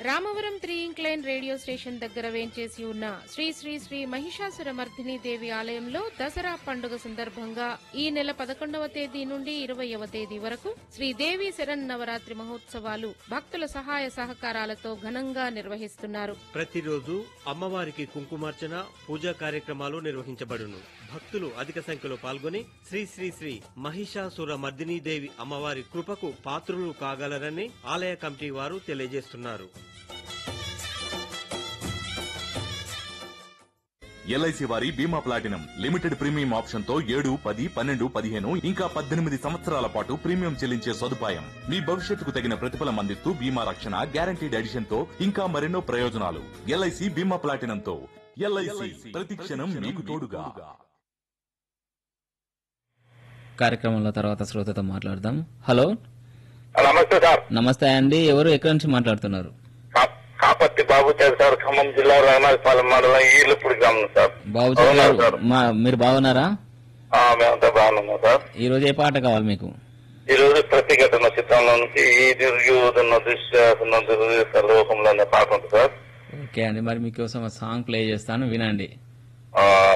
Ramavaram three incline radio station దగ్గర వేంచేసి ఉన్న శ్రీ శ్రీ శ్రీ మహిషాసుర మర్దిని దేవి ఆలయంలో దసరా పండుగ సందర్భంగా ఈ నెల పదకొండవ తేదీ నుండి ఇరవయవ తేదీ వరకు శ్రీదేవి శరణ్ నవరాత్రి మహోత్సవాలు భక్తుల సహాయ సహకారాలతో ఘనంగా నిర్వహిస్తున్నారు ప్రతిరోజు అమ్మవారికి కుంకుమార్చన పూజా కార్యక్రమాలు నిర్వహించబడును భక్తులు అధిక సంఖ్యలో పాల్గొని శ్రీ శ్రీ శ్రీ మహిషాసుర మర్దినీ దేవి అమ్మవారి కృపకు పాత్రులు కాగలరని ఆలయ కమిటీ వారు తెలియజేస్తున్నారు ఎల్ఐసి వారి బీమా ప్లాటినం లిమిటెడ్ ప్రీమియం ఆప్షన్ తో ఏడు పది పన్నెండు పదిహేను ఇంకా పద్దెనిమిది సంవత్సరాల పాటు ప్రీమియం చెల్లించే సదుపాయం మీ భవిష్యత్తుకు తగిన ప్రతిఫలం అందిస్తూ బీమా రక్షణ గ్యారంటీడ్ ఎడిషన్ తో ఇంకా మరెన్నో ప్రయోజనాలు ఎల్ఐసి బీమా ప్లాటినం తో ఎల్ఐసి ప్రతి క్షణం మీకు తోడుగా కార్యక్రమంలో తర్వాత శ్రోతతో మాట్లాడదాం హలో నమస్తే సార్ నమస్తే అండి ఎవరు ఎక్కడి నుంచి మాట్లాడుతున్నారు కా- కాపర్తి బాబుచారి సార్ ఖమ్మం జిల్లా రంగనాథపాలెం మండలం ఈళ్ళపూడి గ్రామం సార్ బాబు అవునా గారు సార్? మా మీరు బాగున్నారా ఆ, మేమంతా బాగున్నాం సార్ ఈ రోజు ఏ పాట కావాలి మీకు ఈ రోజు ప్రతిఘటన చిత్రంలో నుంచి ఈ తిరుగుతున్న దుశ్శాసన లోకంలో అనే పాట ఉంది సార్ ఓకే అండి మరి మీకోసం సాంగ్ ప్లే చేస్తాను వినండి ఆ,